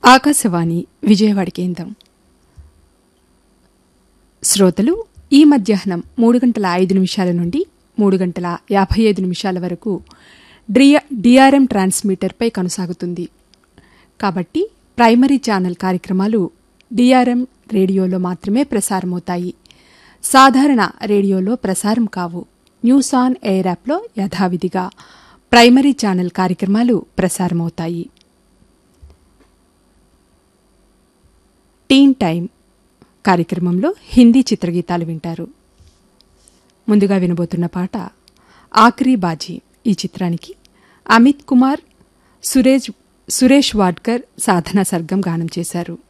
ఆకాశవాణి విజయవాడ కేంద్రం శ్రోతలు ఈ మధ్యాహ్నం మూడు గంటల ఐదు నిమిషాల నుండి మూడు గంటల యాభై ఐదు నిమిషాల వరకు డ్రియా డిఆర్ఎం ట్రాన్స్మీటర్పై కొనసాగుతుంది కాబట్టి ప్రైమరీ ఛానల్ కార్యక్రమాలు డిఆర్ఎం రేడియోలో మాత్రమే ప్రసారమవుతాయి సాధారణ రేడియోలో ప్రసారం కావు న్యూస్ ఆన్ ఎయిర్ యాప్లో యథావిధిగా ప్రైమరీ ఛానల్ కార్యక్రమాలు ప్రసారమవుతాయి టీన్ టైం కార్యక్రమంలో హిందీ చిత్రగీతాలు వింటారు ముందుగా వినబోతున్న పాట ఆఖరీ బాజీ ఈ చిత్రానికి అమిత్ కుమార్ సురేష్ సురేష్ వాడ్కర్ సాధన సర్గం గానం చేశారు